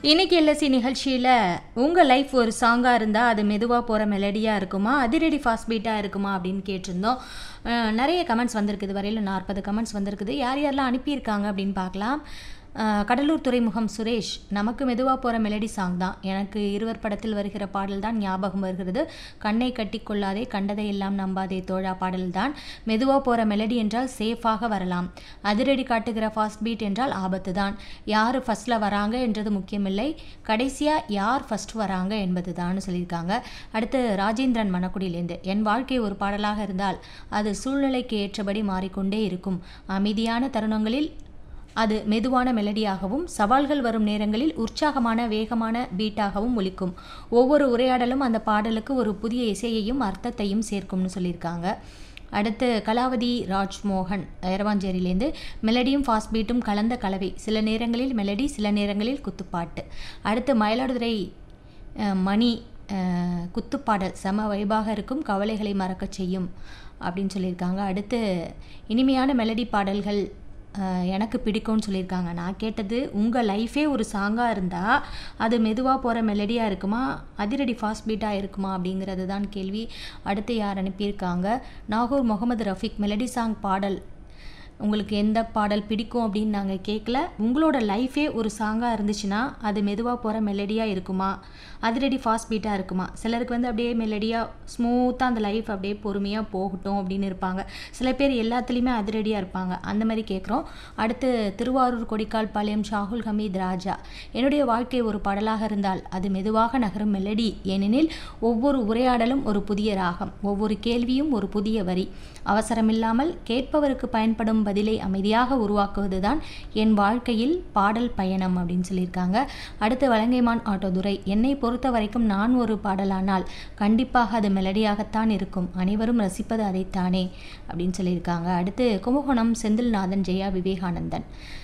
இன்னைக்கு எல்எஸ்சி நிகழ்ச்சியில் உங்கள் லைஃப் ஒரு சாங்காக இருந்தால் அது மெதுவாக போகிற மெலடியாக இருக்குமா அதிரடி ஃபாஸ்ட் பீட்டாக இருக்குமா அப்படின்னு கேட்டிருந்தோம் அஹ், நிறைய கமெண்ட்ஸ் வந்திருக்குது வரையில் நாற்பது கமெண்ட்ஸ் வந்திருக்குது யார் யாரெல்லாம் அனுப்பியிருக்காங்க அப்படின்னு பார்க்கலாம் அஹ், கடலூர் துறைமுகம் சுரேஷ் நமக்கு மெதுவாக போகிற மெலடி சாங் தான் எனக்கு இருவர் படத்தில் வருகிற பாடல் தான் ஞாபகம் வருகிறது கண்ணை கட்டி கொள்ளாதே கண்டதை எல்லாம் நம்பாதே தோழா பாடல் தான் மெதுவாக போகிற மெலடி என்றால் சேஃபாக வரலாம் அதிரடி காட்டுகிற ஃபாஸ்ட் பீட் என்றால் ஆபத்து தான் யார் ஃபஸ்ட்டில் வராங்க என்றது முக்கியமில்லை கடைசியாக யார் ஃபஸ்ட் வராங்க என்பது தான் சொல்லியிருக்காங்க அடுத்து ராஜேந்திரன் மணக்குடியிலேருந்து என் வாழ்க்கை ஒரு பாடலாக இருந்தால் அது சூழ்நிலைக்கு ஏற்றபடி மாறிக்கொண்டே இருக்கும் அமைதியான தருணங்களில் அது மெதுவான மெலடியாகவும் சவால்கள் வரும் நேரங்களில் உற்சாகமான வேகமான பீட்டாகவும் ஒலிக்கும் ஒவ்வொரு உரையாடலும் அந்த பாடலுக்கு ஒரு புதிய இசையையும் அர்த்தத்தையும் சேர்க்கும்னு சொல்லியிருக்காங்க அடுத்து கலாவதி ராஜ்மோகன் எரவாஞ்சேரியிலேருந்து மெலடியும் ஃபாஸ்ட் பீட்டும் கலந்த கலவை சில நேரங்களில் மெலடி சில நேரங்களில் குத்துப்பாட்டு அடுத்து மயிலாடுதுறை அஹ், மணி அஹ், குத்துப்பாடல் செம வைபாக இருக்கும் கவலைகளை மறக்கச் செய்யும் அப்படின்னு சொல்லியிருக்காங்க அடுத்து இனிமையான மெலடி பாடல்கள் அஹ், எனக்கு பிடிக்கும்னு சொல்லியிருக்காங்க நான் கேட்டது உங்கள் லைஃபே ஒரு சாங்காக இருந்தால் அது மெதுவாக போகிற மெலடியாக இருக்குமா அதிரடி ஃபாஸ்ட் பீட்டாக இருக்குமா அப்படிங்கிறது தான் கேள்வி அடுத்து யார் அனுப்பியிருக்காங்க நாகூர் முகமது ரஃபீக் மெலடி சாங் பாடல் உங்களுக்கு எந்த பாடல் பிடிக்கும் அப்படின்னு நாங்கள் கேட்கல உங்களோட லைஃபே ஒரு சாங்காக இருந்துச்சுன்னா அது மெதுவாக போகிற மெலடியாக இருக்குமா அதிரடி ஃபாஸ்ட் பீட்டாக இருக்குமா சிலருக்கு வந்து அப்படியே மெலடியாக ஸ்மூத்தாக அந்த லைஃப் அப்படியே பொறுமையாக போகட்டும் அப்படின்னு இருப்பாங்க சில பேர் எல்லாத்துலேயுமே அதிரடியாக இருப்பாங்க அந்த மாதிரி கேட்குறோம் அடுத்து திருவாரூர் கொடிக்கால் பாளையம் ஷாகுல் ஹமீத் ராஜா என்னுடைய வாழ்க்கை ஒரு பாடலாக இருந்தால் அது மெதுவாக நகரும் மெலடி ஏனெனில் ஒவ்வொரு உரையாடலும் ஒரு புதிய ராகம் ஒவ்வொரு கேள்வியும் ஒரு புதிய வரி அவசரமில்லாமல் கேட்பவருக்கு பயன்படும் பதிலை அமைதியாக உருவாக்குவதுதான் என் வாழ்க்கையில் பாடல் பயணம் அப்படின்னு சொல்லியிருக்காங்க அடுத்து வலங்கைமான் ஆட்டோதுரை என்னை பொறுத்த வரைக்கும் நான் ஒரு பாடலானால் கண்டிப்பாக அது மெலடியாகத்தான் இருக்கும் அனைவரும் ரசிப்பது அதைத்தானே அப்படின்னு சொல்லியிருக்காங்க அடுத்து கும்பகோணம் செந்தில்நாதன் ஜெயா விவேகானந்தன்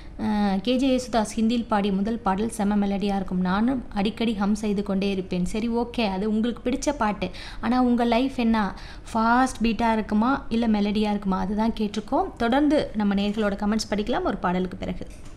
கேஜே யேசுதாஸ் ஹிந்தியில் பாடிய முதல் பாடல் செம மெலடியாக இருக்கும் நானும் அடிக்கடி ஹம் செய்து கொண்டே இருப்பேன் சரி ஓகே அது உங்களுக்கு பிடிச்ச பாட்டு ஆனால் உங்கள் லைஃப் என்ன ஃபாஸ்ட் பீட்டாக இருக்குமா இல்லை மெலடியாக இருக்குமா அதுதான் கேட்டிருக்கோம் தொடர்ந்து நம்ம நேர்களோட கமெண்ட்ஸ் படிக்கலாம் ஒரு பாடலுக்கு பிறகு